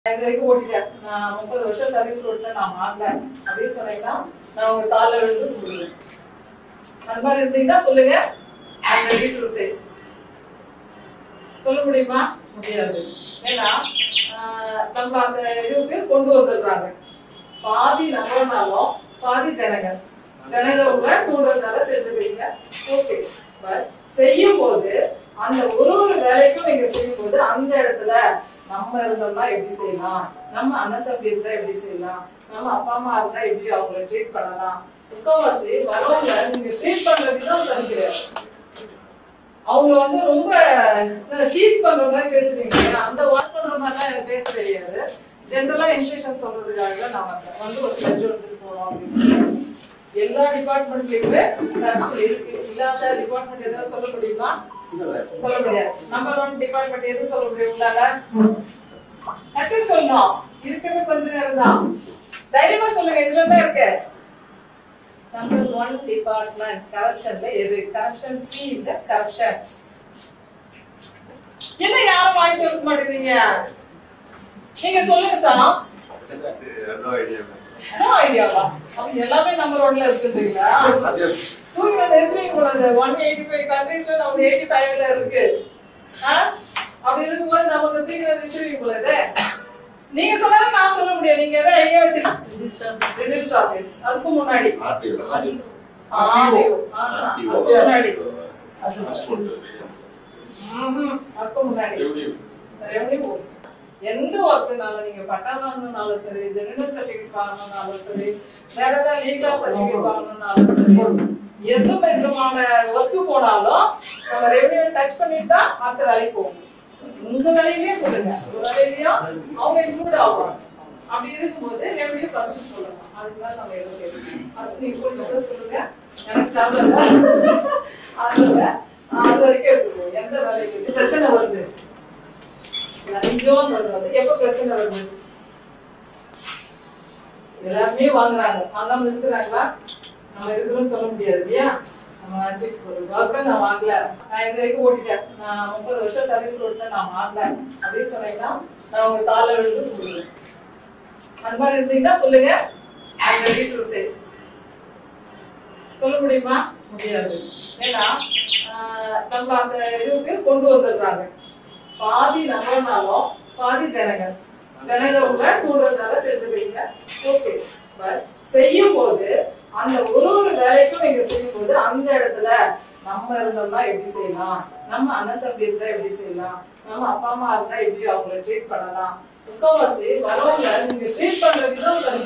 இது வரைக்கும் ஓட்டிட்டேன் நான் முப்பது வருஷம் சர்வீஸ் ஓட்டினேன் நான் மாறல அப்படின்னு சொன்னீங்கன்னா நான் உங்க காலில் விழுந்து கும்பிடுவேன் அந்த மாதிரி இருந்தீங்கன்னா சொல்லுங்க I'm ready to say. சொல்ல முடியுமா முடியாது ஏன்னா ஆஹ், நம்ம அந்த இதுக்கு கொண்டு வந்துடுறாங்க பாதி நம்மளாலும் பாதி ஜனங்க ஜனங்க உங்களை தூண்டுறதால செஞ்சுருவீங்க ஓகே பட் செய்யும் போது அந்த ஒரு ஒரு வேலைக்கும் நீங்க செய்யும் போது அந்த இடத்துல நம்ம இருந்தோம்னா எப்படி செய்யலாம் நம்ம அண்ணன் தம்பி இருந்தா எப்படி செய்யலாம் நம்ம அப்பா அம்மா இருந்தா எப்படி அவங்கள ட்ரீட் பண்ணலாம் முக்கவாசி வரவங்க நீங்க ட்ரீட் பண்ற விதம் சரி கிடையாது அவங்க வந்து ரொம்ப டீஸ் பண்ற மாதிரி பேசுறீங்க இல்லையா? அந்த வாட்ச் பண்ற மாதிரிலாம் எனக்கு பேச தெரியாது ஜென்ரலா இன்ஸ்ட்ரக்ஷன் சொல்றதுக்காக தான் நான் வந்தேன். வந்து ஒரு ஜட்ஜ் எடுத்துட்டு போனோம் அப்படின்னு எல்லா டிபார்ட்மெண்ட்லயுமே தற்போது இருக்கு இல்லாத டிபார்ட்மெண்ட் எதாவது சொல்ல முடியுமா சொல்ல முடியாது நம்பர் ஒன் டிபார்ட்மெண்ட் எது சொல்ல முடியும் உங்களால டக்குன்னு சொல்லணும் இருக்கிறது கொஞ்ச நேரம் தான் தைரியமா சொல்லுங்க இதுல தான் இருக்கு நம்பர் ஒன் டிபார்ட்மெண்ட் கரப்ஷன்ல எது கரப்ஷன் ஃப்ரீ இல்ல கரப்ஷன் என்ன யாரும் வாங்கி கொடுக்க மாட்டேங்கிறீங்க நீங்க சொல்லுங்க சார் நோ ஐடியாவா அப்ப எல்லாமே நம்பர் ஒன்ல இருக்குன்றீங்களா தூக்கிட்டு இருக்கிறீங்க கூடாது ஒன் எயிட்டி ஃபைவ் கண்ட்ரீஸ்ல நம்ம எயிட்டி ஃபைவ்ல இருக்கு ஆ? அப்படி இருக்கும்போது நமக்கு தூக்கி இருக்கிறீங்க கூடாது நீங்க சொன்னாலும் நான் சொல்ல முடியாது நீங்க எதாவது ஐடியா வச்சிருக்கீங்க ரிஜிஸ்டர் ஆபீஸ் அதுக்கு முன்னாடி ஆடியோ அதுக்கு முன்னாடி ம்ஹும். அதுக்கு முன்னாடி ரெவன்யூ போர்டு. எந்த ஒர்க்குனாலும் நீங்க பட்டா வாங்கணும்னாலும் சரி ஜெனரல் சர்டிபிகேட் வாங்கணும்னாலும் சரி வேற ஏதாவது லீகல் சர்டிபிகேட் வாங்கணும்னாலும் சரி எந்த விதமான ஒர்க்கு போனாலும் நம்ம ரெவன்யூ டச் பண்ணிட்டு தான் மற்ற வேலைக்கு போகணும் உங்க வேலையிலேயே சொல்லுங்க உங்க வேலையிலயும் அவங்க இன்க்ளூட் ஆவாங்க அப்படி இருக்கும்போது ரெவன்யூ ஃபர்ஸ்ட் சொல்லணும் அதுக்கு மேல நம்ம எதுவும் கேட்கணும் அது நீங்க சொல்லுங்க சொல்லுங்க எனக்கு தரல அதனால அது வரைக்கும் எடுத்துக்கோ எந்த வேலைக்கு பிரச்சனை வருது லஞ்சம் வருது எப்ப பிரச்சனை வருது எல்லாருமே வாங்குறாங்க வாங்காம இருக்கிறாங்களா நம்ம இருக்கிறோம்னு சொல்ல முடியாது இல்லையா நம்ம check பண்ணுவோம். அப்புறம் நான் வாங்கல நான் இது வரைக்கும் ஓட்டிட்டேன் நான் முப்பது வருஷம் சர்வீஸ் ஓட்டினேன் நான் வாங்கல அப்படின்னு சொன்னீங்கன்னா நான் உங்க காலில் விழுந்து கும்பிடுவேன் அந்த மாதிரி இருந்தீங்கன்னா சொல்லுங்க I'm ready to say. சொல்ல முடியுமா முடியாது ஏன்னா ஆஹ், நம்ம அந்த இதுக்கு கொண்டு வந்துடுறாங்க பாதி நம்மனாலும் பாதி ஜனங்க ஜனங்க உங்க கூடுறதால செஞ்சுருவீங்க ஓகே பட் செய்யும் போது அந்த ஒரு ஒரு வேலைக்கும் நீங்க செய்யும் போது அந்த இடத்துல நம்ம இருந்தோம்னா எப்படி செய்யலாம் நம்ம அண்ணன் தம்பி இருந்தா எப்படி செய்யலாம் நம்ம அப்பா அம்மா இருந்தா எப்படி அவங்கள ட்ரீட் பண்ணலாம் முக்கால்வாசி வரவங்க நீங்க ட்ரீட் பண்ற விதம் சரி